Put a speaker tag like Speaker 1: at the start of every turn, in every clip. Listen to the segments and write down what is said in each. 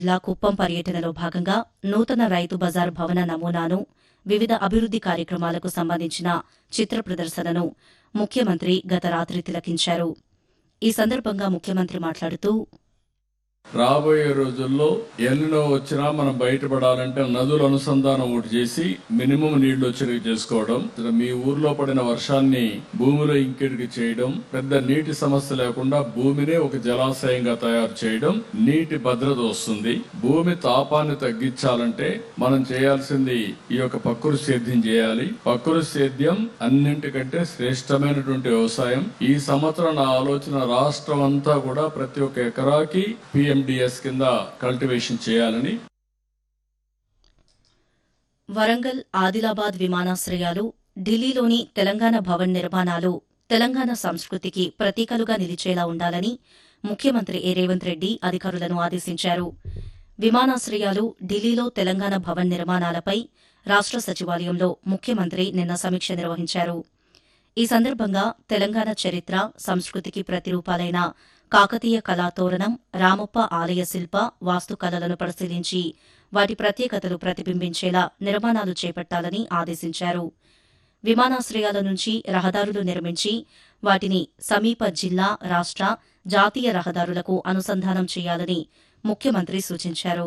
Speaker 1: జిల్లా కుప్పం పర్యటనలో భాగంగా నూతన రైతు బజార్ భవన నమూనాను వివిధ అభివృద్ది కార్యక్రమాలకు సంబంధించిన చిత్ర ప్రదర్శనను ముఖ్యమంత్రి గత రాత్రి తిలకించారు ఈ సందర్భంగా ముఖ్యమంత్రి మాట్లాడుతూ
Speaker 2: రాబోయే రోజుల్లో ఎల్లినో వచ్చినా మనం బయటపడాలంటే నదుల అనుసంధానం ఒకటి చేసి మినిమం నీళ్లు వచ్చేటివి చేసుకోవడం ఇక్కడ మీ ఊర్లో పడిన వర్షాన్ని భూమిలో ఇంకెడికి చేయడం పెద్ద నీటి సమస్య లేకుండా భూమినే ఒక జలాశయంగా తయారు చేయడం నీటి భద్రత వస్తుంది భూమి తాపాన్ని తగ్గించాలంటే మనం చేయాల్సింది ఈ యొక్క పక్కురు సేద్యం చేయాలి పక్కురు సేద్యం అన్నింటికంటే శ్రేష్టమైనటువంటి వ్యవసాయం ఈ సంవత్సరం నా ఆలోచన రాష్ట్రం అంతా కూడా ప్రతి ఒక్క ఎకరాకి పిఎండిఎస్ కింద కల్టివేషన్ చేయాలని
Speaker 1: వరంగల్ ఆదిలాబాద్ విమానాశ్రయాలు ఢిల్లీలోని తెలంగాణ భవన్ నిర్మాణాలు తెలంగాణ సంస్కృతికి ప్రతీకలుగా నిలిచేలా ఉండాలని ముఖ్యమంత్రి ఏ రేవంత్ రెడ్డి అధికారులను ఆదేశించారు విమానాశ్రయాలు ఢిల్లీలో తెలంగాణ భవన్ నిర్మాణాలపై రాష్ట్ర సచివాలయంలో ముఖ్యమంత్రి నిన్న సమీక్ష నిర్వహించారు ఈ సందర్భంగా తెలంగాణ చరిత్ర సంస్కృతికి ప్రతిరూపాలైన కాకతీయ కళాతోరణం రామప్ప ఆలయ శిల్ప వాస్తుకళలను పరిశీలించి వాటి ప్రత్యేకతలు ప్రతిబింబించేలా నిర్మాణాలు చేపట్టాలని ఆదేశించారు విమానాశ్రయాల నుంచి రహదారులు నిర్మించి వాటిని సమీప జిల్లా రాష్ట్ర జాతీయ రహదారులకు అనుసంధానం చేయాలని ముఖ్యమంత్రి సూచించారు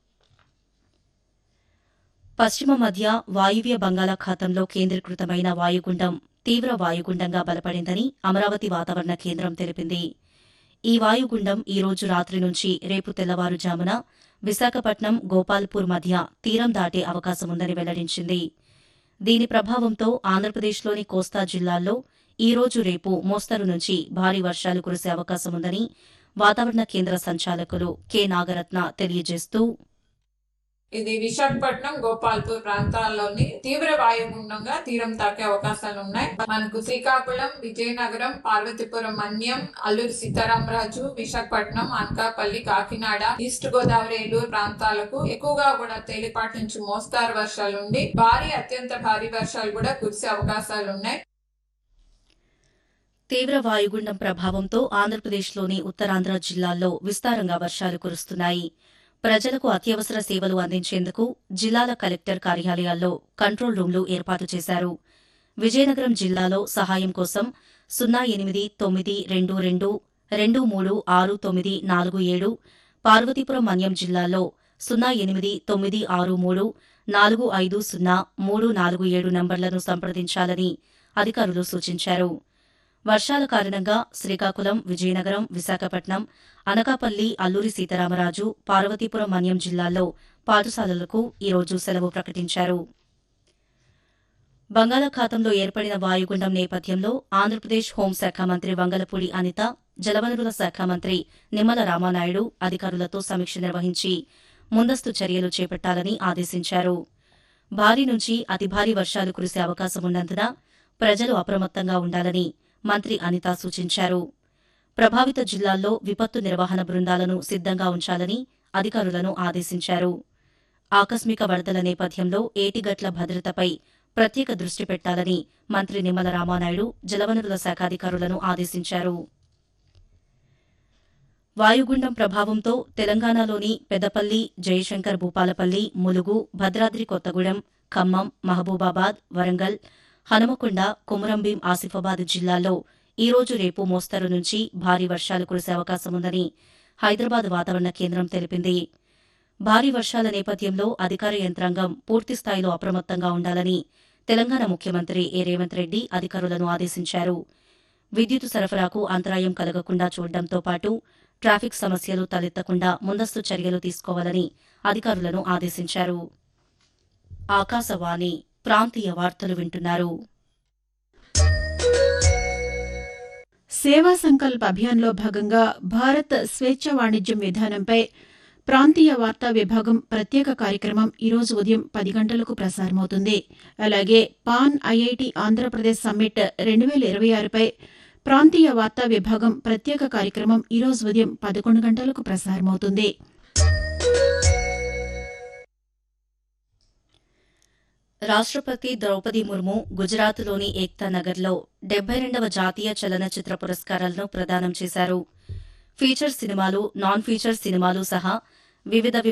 Speaker 1: పశ్చిమ మధ్య వాయువ్య బంగాళాఖాతంలో కేంద్రీకృతమైన వాయుగుండం తీవ్ర వాయుగుండంగా బలపడిందని అమరావతి వాతావరణ కేంద్రం తెలిపింది ఈ వాయుగుండం ఈ రోజు రాత్రి నుంచి రేపు తెల్లవారుజామున విశాఖపట్నం గోపాల్పూర్ మధ్య తీరం దాటే అవకాశముందని వెల్లడించింది దీని ప్రభావంతో ఆంధ్రప్రదేశ్లోని కోస్తా జిల్లాల్లో ఈ రోజు రేపు మోస్తరు నుంచి భారీ వర్షాలు కురిసే అవకాశముందని వాతావరణ కేంద్ర సంచాలకులు కె నాగరత్న తెలియజేస్తూ
Speaker 3: ఇది విశాఖపట్నం గోపాల్పూర్ ప్రాంతాల్లోని తీవ్ర వాయుగుండంగా తీరం తాకే అవకాశాలు ఉన్నాయి మనకు శ్రీకాకుళం విజయనగరం పార్వతీపురం మన్యం అల్లూరి సీతారామరాజు విశాఖపట్నం అనకాపల్లి కాకినాడ ఈస్ట్ గోదావరి ఏలూరు ప్రాంతాలకు ఎక్కువగా కూడా తేలిపాటి నుంచి మోస్తారు వర్షాలు ఉండి భారీ అత్యంత భారీ వర్షాలు కూడా కురిసే అవకాశాలు ఉన్నాయి
Speaker 1: తీవ్ర వాయుగుండం ప్రభావంతో ఆంధ్రప్రదేశ్లోని ఉత్తరాంధ్ర జిల్లాల్లో విస్తారంగా వర్షాలు కురుస్తున్నాయి ప్రజలకు అత్యవసర సేవలు అందించేందుకు జిల్లాల కలెక్టర్ కార్యాలయాల్లో కంట్రోల్ రూంలు ఏర్పాటు చేశారు విజయనగరం జిల్లాలో సహాయం కోసం సున్నా ఎనిమిది తొమ్మిది రెండు రెండు రెండు మూడు ఆరు తొమ్మిది నాలుగు ఏడు పార్వతీపురం మన్యం జిల్లాలో సున్నా ఎనిమిది తొమ్మిది ఆరు మూడు నాలుగు ఐదు సున్నా మూడు నాలుగు ఏడు నంబర్లను సంప్రదించాలని అధికారులు సూచించారు వర్షాల కారణంగా శ్రీకాకుళం విజయనగరం విశాఖపట్నం అనకాపల్లి అల్లూరి సీతారామరాజు పార్వతీపురం మన్యం జిల్లాల్లో పాఠశాలలకు ఈరోజు సెలవు ప్రకటించారు బంగాళాఖాతంలో ఏర్పడిన వాయుగుండం నేపథ్యంలో ఆంధ్రప్రదేశ్ హోంశాఖ మంత్రి వంగలపూడి అనిత జలవనరుల శాఖ మంత్రి నిమ్మల రామానాయుడు అధికారులతో సమీక్ష నిర్వహించి ముందస్తు చర్యలు చేపట్టాలని ఆదేశించారు భారీ నుంచి అతి భారీ వర్షాలు కురిసే అవకాశమున్నందున ప్రజలు అప్రమత్తంగా ఉండాలని మంత్రి అనిత సూచించారు ప్రభావిత జిల్లాల్లో విపత్తు నిర్వహణ బృందాలను సిద్దంగా ఉంచాలని అధికారులను ఆదేశించారు ఆకస్మిక వరదల నేపథ్యంలో ఏటిగట్ల భద్రతపై ప్రత్యేక దృష్టి పెట్టాలని మంత్రి నిమ్మల రామానాయుడు జలవనరుల శాఖ అధికారులను ఆదేశించారు వాయుగుండం ప్రభావంతో తెలంగాణలోని పెదపల్లి జయశంకర్ భూపాలపల్లి ములుగు భద్రాద్రి కొత్తగూడెం ఖమ్మం మహబూబాబాద్ వరంగల్ హనుమకొండ కొమురంభీం ఆసిఫాబాద్ జిల్లాల్లో ఈ రోజు రేపు మోస్తరు నుంచి భారీ వర్షాలు కురిసే అవకాశముందని హైదరాబాద్ వాతావరణ కేంద్రం తెలిపింది భారీ వర్షాల నేపథ్యంలో అధికార యంత్రాంగం పూర్తిస్థాయిలో అప్రమత్తంగా ఉండాలని తెలంగాణ ముఖ్యమంత్రి ఏ రేవంత్ రెడ్డి అధికారులను ఆదేశించారు విద్యుత్ సరఫరాకు అంతరాయం కలగకుండా చూడడంతో పాటు ట్రాఫిక్ సమస్యలు తలెత్తకుండా ముందస్తు చర్యలు తీసుకోవాలని అధికారులను ఆదేశించారు ఆకాశవాణి ప్రాంతీయ వార్తలు వింటున్నారు
Speaker 4: సేవా సంకల్ప్ అభియాన్లో భాగంగా భారత్ స్వేచ్ఛ వాణిజ్యం విధానంపై ప్రాంతీయ వార్తా విభాగం ప్రత్యేక కార్యక్రమం ఈరోజు ఉదయం పది గంటలకు ప్రసారమవుతుంది అలాగే పాన్ ఐఐటి ఆంధ్రప్రదేశ్ సమ్మిట్ రెండు వేల ఇరవై ఆరుపై ప్రాంతీయ వార్తా విభాగం ప్రత్యేక కార్యక్రమం ఈరోజు ఉదయం పదకొండు గంటలకు ప్రసారమవుతుంది
Speaker 1: రాష్ట్రపతి ద్రౌపది ముర్ము గుజరాత్లోని ఏక్తా నగర్లో డెబ్బై రెండవ జాతీయ చలనచిత్ర పురస్కారాలను ప్రదానం చేశారు ఫీచర్ సినిమాలు నాన్ ఫీచర్ సినిమాలు సహా వివిధ